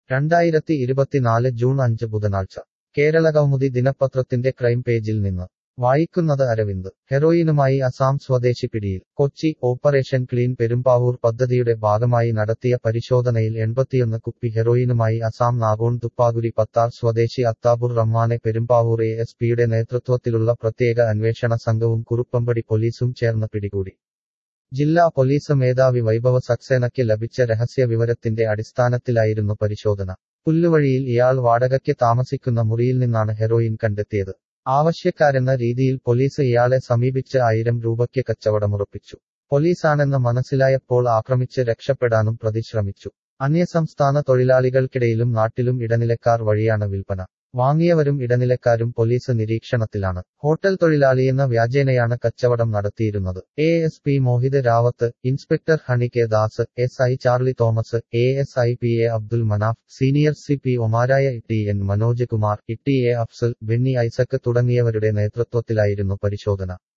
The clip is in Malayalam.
രണ്ടായിരത്തി ഇരുപത്തിനാല് ജൂൺ അഞ്ച് ബുധനാഴ്ച കേരള കൗമുദി ദിനപത്രത്തിന്റെ ക്രൈം പേജിൽ നിന്ന് വായിക്കുന്നത് അരവിന്ദ് ഹെറോയിനുമായി അസാം സ്വദേശി പിടിയിൽ കൊച്ചി ഓപ്പറേഷൻ ക്ലീൻ പെരുമ്പാവൂർ പദ്ധതിയുടെ ഭാഗമായി നടത്തിയ പരിശോധനയിൽ എൺപത്തിയൊന്ന് കുപ്പി ഹെറോയിനുമായി അസാം നാഗോൺ തുപ്പാകുരി പത്താർ സ്വദേശി അത്താബുർ റഹ്മാനെ പെരുമ്പാവൂർ എ എസ് പിയുടെ നേതൃത്വത്തിലുള്ള പ്രത്യേക അന്വേഷണ സംഘവും കുറുപ്പമ്പടി പോലീസും ചേർന്ന് പിടികൂടി ജില്ലാ പോലീസ് മേധാവി വൈഭവ സക്സേനയ്ക്ക് ലഭിച്ച രഹസ്യ വിവരത്തിന്റെ അടിസ്ഥാനത്തിലായിരുന്നു പരിശോധന പുല്ലുവഴിയിൽ ഇയാൾ വാടകയ്ക്ക് താമസിക്കുന്ന മുറിയിൽ നിന്നാണ് ഹെറോയിൻ കണ്ടെത്തിയത് ആവശ്യക്കാരെന്ന രീതിയിൽ പോലീസ് ഇയാളെ സമീപിച്ച് ആയിരം രൂപയ്ക്ക് കച്ചവടമുറപ്പിച്ചു പോലീസാണെന്ന് മനസ്സിലായപ്പോൾ ആക്രമിച്ച് രക്ഷപ്പെടാനും പ്രതി ശ്രമിച്ചു അന്യസംസ്ഥാന തൊഴിലാളികൾക്കിടയിലും നാട്ടിലും ഇടനിലക്കാർ വഴിയാണ് വിൽപ്പന വാങ്ങിയവരും ഇടനിലക്കാരും പോലീസ് നിരീക്ഷണത്തിലാണ് ഹോട്ടൽ തൊഴിലാളിയെന്ന വ്യാജേനയാണ് കച്ചവടം നടത്തിയിരുന്നത് A S P Mohit Rawat inspector Honey K Das S I Charlie Thomas A S I P A Abdul Manaf senior C P ഒമാരായ T N Manoj Kumar E T A Afsal Benny Isaac തുടങ്ങിയവരുടെ നേതൃത്വത്തിലായിരുന്നു പരിശോധന